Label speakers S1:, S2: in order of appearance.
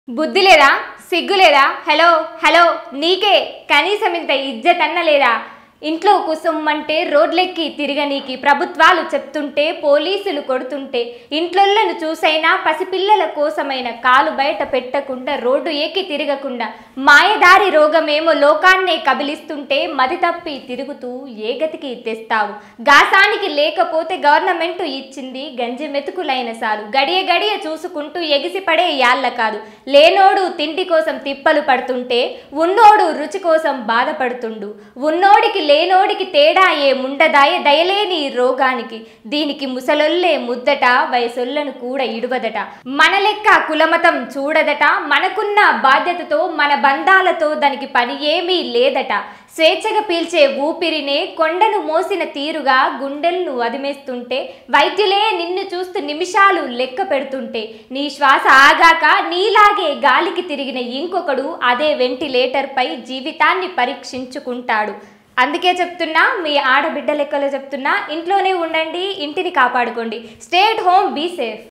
S1: బుద్ధి లేదా సిగ్గు లేదా హలో హలో నీకే కనీసం ఇంత ఇజ్జత్ అన్న లేదా ఇంట్లో కుసుమ్మంటే రోడ్లెక్కి తిరగనీకి ప్రభుత్వాలు చెప్తుంటే పోలీసులు కొడుతుంటే ఇంట్లోళ్ళను చూసైనా పసిపిల్లల కోసమైన కాలు బయట పెట్టకుండా రోడ్డు ఎక్కి తిరగకుండా మాయదారి రోగమేమో లోకాన్నే కబిలిస్తుంటే మది తప్పి తిరుగుతూ ఏ గతికి తెస్తావు గాసానికి లేకపోతే గవర్నమెంట్ ఇచ్చింది గంజి మెతుకులైన సాలు గడియ గడియ చూసుకుంటూ ఎగిసిపడే యాళ్ళ కాదు లేనోడు తిండి కోసం తిప్పలు పడుతుంటే ఉన్నోడు రుచి కోసం బాధపడుతుండు ఉన్నోడికి లేనోడికి తేడా ఏముండదాయ దయలేని ఈ రోగానికి దీనికి ముసలొల్లే ముద్దట వయసొల్లను కూడా ఇడువదట మన లెక్క కులమతం చూడదట మనకున్న బాధ్యతతో మన బంధాలతో దానికి పని ఏమీ లేదట స్వేచ్ఛగా పీల్చే ఊపిరినే కొండను మోసిన తీరుగా గుండెలను అదిమేస్తుంటే వైద్యులే నిన్ను చూస్తూ నిమిషాలు లెక్క పెడుతుంటే నీ శ్వాస ఆగాక నీలాగే గాలికి తిరిగిన ఇంకొకడు అదే వెంటిలేటర్పై జీవితాన్ని పరీక్షించుకుంటాడు అందుకే చెప్తున్నా మీ ఆడబిడ్డ లెక్కలో చెప్తున్నా ఇంట్లోనే ఉండండి ఇంటిని కాపాడుకోండి stay at home be safe